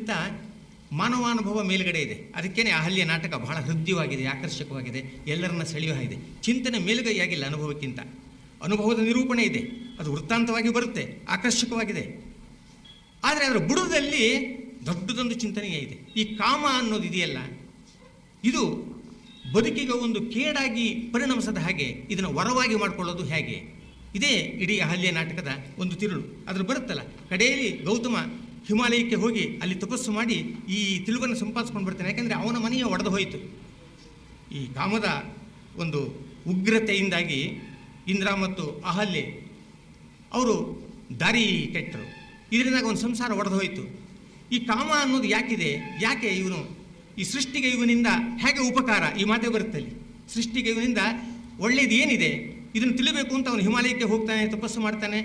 ಅನುಭವಕ್ಕಿಂತ ಮಾನವಾನುಭವ ಮೇಲುಗಡೆ ಇದೆ ಅದಕ್ಕೇನೆ ಅಹಲ್ಯ ನಾಟಕ ಬಹಳ ಹೃದಯವಾಗಿದೆ ಆಕರ್ಷಕವಾಗಿದೆ ಎಲ್ಲರನ್ನ ಸೆಳೆಯುವ ಇದೆ ಚಿಂತನೆ ಮೇಲುಗೈಯಾಗಿಲ್ಲ ಅನುಭವಕ್ಕಿಂತ ಅನುಭವದ ನಿರೂಪಣೆ ಇದೆ ಅದು ವೃತ್ತಾಂತವಾಗಿ ಬರುತ್ತೆ ಆಕರ್ಷಕವಾಗಿದೆ ಆದರೆ ಅದರ ಬುಡದಲ್ಲಿ ದೊಡ್ಡದೊಂದು ಚಿಂತನೆಯೇ ಇದೆ ಈ ಕಾಮ ಅನ್ನೋದು ಇದೆಯಲ್ಲ ಇದು ಬದುಕಿಗೆ ಒಂದು ಕೇಡಾಗಿ ಪರಿಣಮಿಸದ ಹಾಗೆ ಇದನ್ನು ವರವಾಗಿ ಮಾಡಿಕೊಳ್ಳೋದು ಹೇಗೆ ಇದೇ ಇಡೀ ಅಹಲ್ಯ ನಾಟಕದ ಒಂದು ತಿರುಳು ಅದ್ರ ಬರುತ್ತಲ್ಲ ಕಡೆಯಲ್ಲಿ ಗೌತಮ ಹಿಮಾಲಯಕ್ಕೆ ಹೋಗಿ ಅಲ್ಲಿ ತಪಸ್ಸು ಮಾಡಿ ಈ ತಿಳುವನ್ನು ಸಂಪಾದಿಸ್ಕೊಂಡು ಬರ್ತಾನೆ ಯಾಕಂದರೆ ಅವನ ಮನೆಯ ಒಡೆದು ಹೋಯಿತು ಈ ಕಾಮದ ಒಂದು ಉಗ್ರತೆಯಿಂದಾಗಿ ಇಂದ್ರ ಮತ್ತು ಅಹಲ್ಯೆ ಅವರು ದಾರಿ ಕೆಟ್ಟರು ಇದರಿಂದಾಗಿ ಒಂದು ಸಂಸಾರ ಒಡೆದು ಹೋಯಿತು ಈ ಕಾಮ ಅನ್ನೋದು ಯಾಕಿದೆ ಯಾಕೆ ಇವನು ಈ ಸೃಷ್ಟಿಗೆ ಇವನಿಂದ ಹೇಗೆ ಉಪಕಾರ ಈ ಮಾತೆ ಬರುತ್ತೆ ಅಲ್ಲಿ ಸೃಷ್ಟಿಗೆ ಇವನಿಂದ ಒಳ್ಳೇದು ಏನಿದೆ ಇದನ್ನು ತಿಳಿಬೇಕು ಅಂತ ಅವನು ಹಿಮಾಲಯಕ್ಕೆ ಹೋಗ್ತಾನೆ ತಪಸ್ಸು ಮಾಡ್ತಾನೆ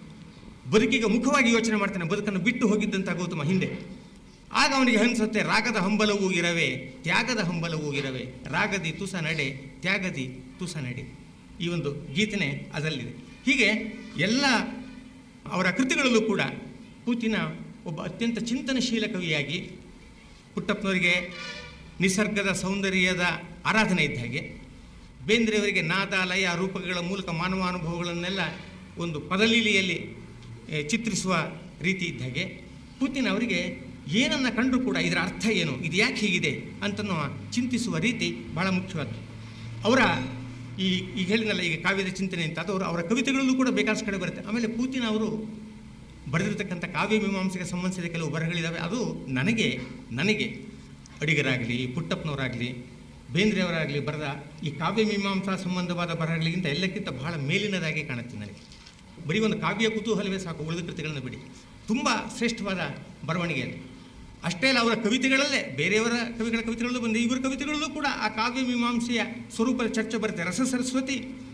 ಬದುಕಿಗೆ ಮುಖವಾಗಿ ಯೋಚನೆ ಮಾಡ್ತಾನೆ ಬದುಕನ್ನು ಬಿಟ್ಟು ಹೋಗಿದ್ದಂಥ ಗೌತಮ ಹಿಂದೆ ಆಗ ಅವನಿಗೆ ಅನಿಸುತ್ತೆ ರಾಗದ ಹಂಬಲವೂ ಇರವೆ ತ್ಯಾಗದ ಹಂಬಲವೂ ಇರವೆ ರಾಗದಿ ತುಸ ನಡೆ ತ್ಯಾಗದಿ ತುಸ ನಡೆ ಈ ಒಂದು ಗೀತನೆ ಅದರಲ್ಲಿದೆ ಹೀಗೆ ಎಲ್ಲ ಅವರ ಕೃತಿಗಳಲ್ಲೂ ಕೂಡ ಪೂತಿನ ಒಬ್ಬ ಅತ್ಯಂತ ಚಿಂತನಶೀಲ ಕವಿಯಾಗಿ ಪುಟ್ಟಪ್ಪನವರಿಗೆ ನಿಸರ್ಗದ ಸೌಂದರ್ಯದ ಆರಾಧನೆ ಇದ್ದ ಹಾಗೆ ಬೇಂದ್ರೆಯವರಿಗೆ ನಾದ ಲಯ ರೂಪಗಳ ಮೂಲಕ ಮಾನವ ಅನುಭವಗಳನ್ನೆಲ್ಲ ಒಂದು ಪದಲೀಲಿಯಲ್ಲಿ ಏ, ಚಿತ್ರಿಸುವ ರೀತಿ ಇದ್ದ ಹಾಗೆ ಪುತಿನ್ ಅವರಿಗೆ ಏನನ್ನ ಕಂಡರೂ ಕೂಡ ಇದರ ಅರ್ಥ ಏನು ಇದು ಯಾಕೆ ಹೀಗಿದೆ ಅಂತನೋ ಚಿಂತಿಸುವ ರೀತಿ ಬಹಳ ಮುಖ್ಯವಾದ್ದು ಅವರ ಈ ಈಗ ಹೇಳಿನಲ್ಲ ಈಗ ಕಾವ್ಯದ ಚಿಂತನೆ ಅಂತ ಅದು ಅವರ ಕವಿತೆಗಳಲ್ಲೂ ಕೂಡ ಬೇಕಾದಷ್ಟು ಕಡೆ ಬರುತ್ತೆ ಆಮೇಲೆ ಪೂತಿನ ಅವರು ಬರೆದಿರ್ತಕ್ಕಂಥ ಕಾವ್ಯ ಮೀಮಾಂಸೆಗೆ ಸಂಬಂಧಿಸಿದ ಕೆಲವು ಬರಹಗಳಿದ್ದಾವೆ ಅದು ನನಗೆ ನನಗೆ ಅಡಿಗರಾಗಲಿ ಪುಟ್ಟಪ್ಪನವರಾಗಲಿ ಬೇಂದ್ರೆಯವರಾಗಲಿ ಬರೆದ ಈ ಕಾವ್ಯ ಮೀಮಾಂಸಾ ಸಂಬಂಧವಾದ ಬರಹಗಳಿಗಿಂತ ಎಲ್ಲಕ್ಕಿಂತ ಬಹಳ ಮೇಲಿನದಾಗಿ ಕಾಣುತ್ತೆ ನನಗೆ ಬರೀ ಒಂದು ಕಾವ್ಯ ಕುತೂಹಲವೇ ಸಾಕು ಉಳಿದ ಕೃತಿಗಳನ್ನು ಬಿಡಿ ತುಂಬ ಶ್ರೇಷ್ಠವಾದ ಬರವಣಿಗೆ ಅದು ಅಷ್ಟೇ ಅಲ್ಲ ಅವರ ಕವಿತೆಗಳಲ್ಲೇ ಬೇರೆಯವರ ಕವಿಗಳ ಕವಿತೆಗಳಲ್ಲೂ ಬಂದು ಇವರ ಕವಿತೆಗಳಲ್ಲೂ ಕೂಡ ಆ ಕಾವ್ಯ ಮೀಮಾಂಸೆಯ ಸ್ವರೂಪದ ಚರ್ಚೆ ಬರುತ್ತೆ ರಸ ಸರಸ್ವತಿ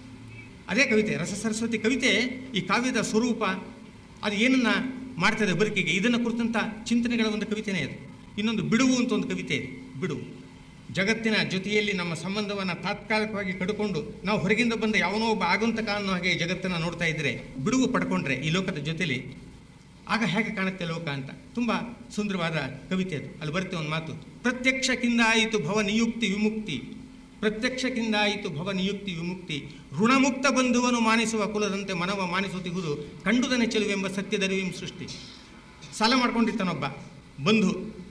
ಅದೇ ಕವಿತೆ ರಸ ಸರಸ್ವತಿ ಕವಿತೆ ಈ ಕಾವ್ಯದ ಸ್ವರೂಪ ಅದು ಏನನ್ನ ಮಾಡ್ತದೆ ಬದುಕಿಗೆ ಇದನ್ನು ಕುರಿತಂಥ ಚಿಂತನೆಗಳ ಒಂದು ಕವಿತೆನೇ ಅದು ಇನ್ನೊಂದು ಬಿಡುವು ಅಂತ ಒಂದು ಕವಿತೆ ಇದೆ ಬಿಡುವು ಜಗತ್ತಿನ ಜೊತೆಯಲ್ಲಿ ನಮ್ಮ ಸಂಬಂಧವನ್ನು ತಾತ್ಕಾಲಿಕವಾಗಿ ಕಡ್ಕೊಂಡು ನಾವು ಹೊರಗಿಂದ ಬಂದ ಯಾವನೋ ಒಬ್ಬ ಆಗಂತಕ ಅನ್ನೋ ಹಾಗೆ ಈ ಜಗತ್ತನ್ನು ನೋಡ್ತಾ ಇದ್ದರೆ ಬಿಡುವು ಪಡ್ಕೊಂಡ್ರೆ ಈ ಲೋಕದ ಜೊತೆಲಿ ಆಗ ಹೇಗೆ ಕಾಣುತ್ತೆ ಲೋಕ ಅಂತ ತುಂಬ ಸುಂದರವಾದ ಕವಿತೆ ಅದು ಅಲ್ಲಿ ಬರುತ್ತೆ ಒಂದು ಮಾತು ಪ್ರತ್ಯಕ್ಷಕ್ಕಿಂದ ಆಯಿತು ಭವ ನಿಯುಕ್ತಿ ವಿಮುಕ್ತಿ ಪ್ರತ್ಯಕ್ಷಕ್ಕಿಂದ ಆಯಿತು ಭವ ನಿಯುಕ್ತಿ ವಿಮುಕ್ತಿ ಋಣಮುಕ್ತ ಬಂಧುವನ್ನು ಮಾನಿಸುವ ಕುಲದಂತೆ ಮನವ ಮಾನಿಸುತ್ತಿಹುದು ಕಂಡುದನೆ ಚೆಲುವೆಂಬ ಸತ್ಯದರಿವಿಂ ಸೃಷ್ಟಿ ಸಾಲ ಮಾಡ್ಕೊಂಡಿರ್ತಾನೊಬ್ಬ ಬಂಧು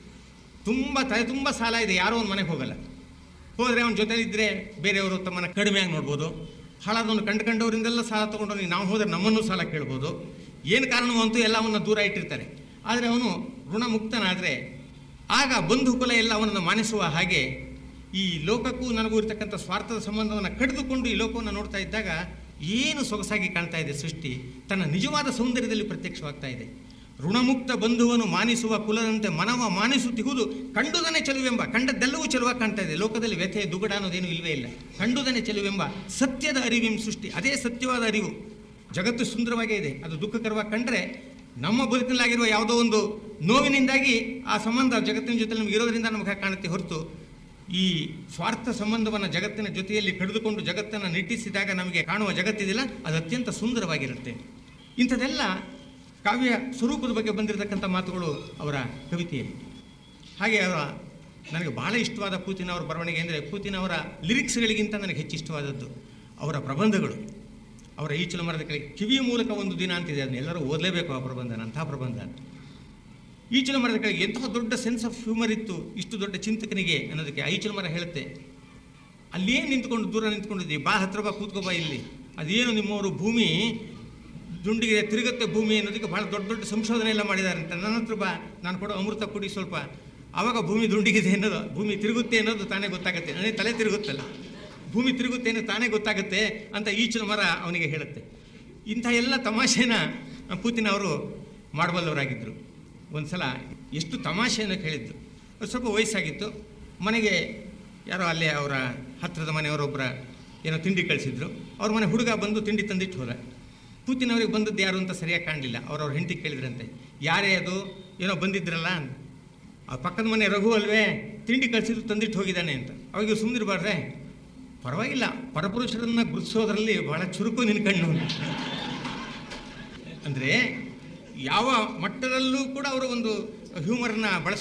ತುಂಬ ತಲೆ ತುಂಬ ಸಾಲ ಇದೆ ಯಾರೋ ಒಂದು ಮನೆಗೆ ಹೋಗಲ್ಲ ಹೋದರೆ ಅವನ ಜೊತೆಲಿದ್ದರೆ ಬೇರೆಯವರು ತಮ್ಮನ್ನು ಕಡಿಮೆಯಾಗಿ ನೋಡ್ಬೋದು ಹಾಳಾದವನು ಕಂಡು ಕಂಡವರಿಂದೆಲ್ಲ ಸಾಲ ತೊಗೊಂಡು ನಾವು ಹೋದರೆ ನಮ್ಮನ್ನು ಸಾಲ ಕೇಳ್ಬೋದು ಏನು ಕಾರಣವಂತೂ ಎಲ್ಲವನ್ನು ದೂರ ಇಟ್ಟಿರ್ತಾರೆ ಆದರೆ ಅವನು ಋಣಮುಕ್ತನಾದರೆ ಆಗ ಬಂಧು ಕುಲ ಎಲ್ಲ ಅವನನ್ನು ಮಾನಿಸುವ ಹಾಗೆ ಈ ಲೋಕಕ್ಕೂ ನನಗೂ ಇರತಕ್ಕಂಥ ಸ್ವಾರ್ಥದ ಸಂಬಂಧವನ್ನು ಕಡಿದುಕೊಂಡು ಈ ಲೋಕವನ್ನು ನೋಡ್ತಾ ಇದ್ದಾಗ ಏನು ಸೊಗಸಾಗಿ ಕಾಣ್ತಾ ಇದೆ ಸೃಷ್ಟಿ ತನ್ನ ನಿಜವಾದ ಸೌಂದರ್ಯದಲ್ಲಿ ಪ್ರತ್ಯಕ್ಷವಾಗ್ತಾ ಇದೆ ಋಣಮುಕ್ತ ಬಂಧುವನ್ನು ಮಾನಿಸುವ ಕುಲದಂತೆ ಮನವ ಮಾನಿಸುತ್ತಿಹುದು ಕಂಡುದನೆ ಚೆಲುವೆಂಬ ಕಂಡದ್ದೆಲ್ಲವೂ ಚೆಲುವಾಗಿ ಕಾಣ್ತಾ ಇದೆ ಲೋಕದಲ್ಲಿ ವ್ಯಥೆ ದುಗಡ ಅನ್ನೋದೇನು ಇಲ್ವೇ ಇಲ್ಲ ಕಂಡುದನೆ ಚೆಲುವೆಂಬ ಸತ್ಯದ ಅರಿವಿಂ ಸೃಷ್ಟಿ ಅದೇ ಸತ್ಯವಾದ ಅರಿವು ಜಗತ್ತು ಸುಂದರವಾಗೇ ಇದೆ ಅದು ದುಃಖಕರವಾಗಿ ಕಂಡ್ರೆ ನಮ್ಮ ಬದುಕಿನಲ್ಲಾಗಿರುವ ಯಾವುದೋ ಒಂದು ನೋವಿನಿಂದಾಗಿ ಆ ಸಂಬಂಧ ಜಗತ್ತಿನ ಜೊತೆ ನಮಗೆ ಇರೋದರಿಂದ ನಮಗೆ ಕಾಣುತ್ತೆ ಹೊರತು ಈ ಸ್ವಾರ್ಥ ಸಂಬಂಧವನ್ನು ಜಗತ್ತಿನ ಜೊತೆಯಲ್ಲಿ ಕಡಿದುಕೊಂಡು ಜಗತ್ತನ್ನು ನಿಟ್ಟಿಸಿದಾಗ ನಮಗೆ ಕಾಣುವ ಜಗತ್ತಿದಿಲ್ಲ ಅದು ಅತ್ಯಂತ ಸುಂದರವಾಗಿರುತ್ತೆ ಇಂಥದ್ದೆಲ್ಲ ಕಾವ್ಯ ಸ್ವರೂಪದ ಬಗ್ಗೆ ಬಂದಿರತಕ್ಕಂಥ ಮಾತುಗಳು ಅವರ ಕವಿತೆಯಲ್ಲಿ ಹಾಗೆ ಅವರ ನನಗೆ ಬಹಳ ಇಷ್ಟವಾದ ಪೂತಿನ ಅವರ ಬರವಣಿಗೆ ಅಂದರೆ ಪೂತಿನ ಅವರ ಲಿರಿಕ್ಸ್ಗಳಿಗಿಂತ ನನಗೆ ಹೆಚ್ಚು ಇಷ್ಟವಾದದ್ದು ಅವರ ಪ್ರಬಂಧಗಳು ಅವರ ಈಚಲು ಮರದ ಕೆಳಗೆ ಕಿವಿಯ ಮೂಲಕ ಒಂದು ದಿನ ಅಂತಿದೆ ಅದನ್ನ ಎಲ್ಲರೂ ಓದಲೇಬೇಕು ಆ ಪ್ರಬಂಧನ ಅಂತಹ ಪ್ರಬಂಧ ಈಚಲು ಮರದ ಕೆಳಗೆ ಎಂತಹ ದೊಡ್ಡ ಸೆನ್ಸ್ ಆಫ್ ಹ್ಯೂಮರ್ ಇತ್ತು ಇಷ್ಟು ದೊಡ್ಡ ಚಿಂತಕನಿಗೆ ಅನ್ನೋದಕ್ಕೆ ಆ ಈಚಲು ಮರ ಹೇಳುತ್ತೆ ಅಲ್ಲೇನು ನಿಂತ್ಕೊಂಡು ದೂರ ನಿಂತ್ಕೊಂಡಿದ್ದಿ ಬಾ ಹತ್ರ ಬಾ ಕೂತ್ಕೋ ಬಾ ಇಲ್ಲಿ ಅದೇನು ನಿಮ್ಮವರು ಭೂಮಿ ದುಂಡಿಗೆ ತಿರುಗತ್ತೆ ಭೂಮಿ ಅನ್ನೋದಕ್ಕೆ ಭಾಳ ದೊಡ್ಡ ದೊಡ್ಡ ಸಂಶೋಧನೆ ಎಲ್ಲ ಮಾಡಿದ್ದಾರೆ ಅಂತ ನನ್ನ ಹತ್ರ ಬಾ ನಾನು ಕೊಡೋ ಅಮೃತ ಕುಡಿ ಸ್ವಲ್ಪ ಆವಾಗ ಭೂಮಿ ದುಂಡಿಗಿದೆ ಅನ್ನೋದು ಭೂಮಿ ತಿರುಗುತ್ತೆ ಅನ್ನೋದು ತಾನೇ ಗೊತ್ತಾಗುತ್ತೆ ನನಗೆ ತಲೆ ತಿರುಗುತ್ತಲ್ಲ ಭೂಮಿ ತಿರುಗುತ್ತೆ ಅನ್ನೋದು ತಾನೇ ಗೊತ್ತಾಗುತ್ತೆ ಅಂತ ಈಚಿನ ಮರ ಅವನಿಗೆ ಹೇಳುತ್ತೆ ಇಂಥ ಎಲ್ಲ ತಮಾಷೆನ ಪೂತಿನ ಅವರು ಮಾಡಬಲ್ಲವರಾಗಿದ್ದರು ಒಂದು ಸಲ ಎಷ್ಟು ತಮಾಷೆಯನ್ನು ಕೇಳಿದ್ದು ಅದು ಸ್ವಲ್ಪ ವಯಸ್ಸಾಗಿತ್ತು ಮನೆಗೆ ಯಾರೋ ಅಲ್ಲೇ ಅವರ ಹತ್ತಿರದ ಮನೆಯವರೊಬ್ಬರ ಏನೋ ತಿಂಡಿ ಕಳಿಸಿದ್ರು ಅವ್ರ ಮನೆ ಹುಡುಗ ಬಂದು ತಿಂಡಿ ತಂದಿಟ್ಟು ಹೋದ ಪೂತಿನ ಅವ್ರಿಗೆ ಬಂದದ್ದು ಯಾರು ಅಂತ ಸರಿಯಾಗಿ ಕಾಣಲಿಲ್ಲ ಅವ್ರವ್ರ ಹೆಂಡತಿ ಕೇಳಿದ್ರಂತೆ ಯಾರೇ ಅದು ಏನೋ ಬಂದಿದ್ರಲ್ಲ ಅಂತ ಆ ಪಕ್ಕದ ಮನೆ ರಘು ಅಲ್ವೇ ತಿಂಡಿ ಕಳಿಸಿದ್ರು ತಂದಿಟ್ಟು ಹೋಗಿದ್ದಾನೆ ಅಂತ ಅವಾಗ ಸುಮ್ಮನಿರಬಾರ್ದೆ ಪರವಾಗಿಲ್ಲ ಪರಪುರುಷರನ್ನ ಗುರುತಿಸೋದ್ರಲ್ಲಿ ಬಹಳ ಚುರುಕು ನಿನ್ನ ಕಣ್ಣು ಅಂದರೆ ಯಾವ ಮಟ್ಟದಲ್ಲೂ ಕೂಡ ಅವರು ಒಂದು ಹ್ಯೂಮರ್ನ ಬಳಸ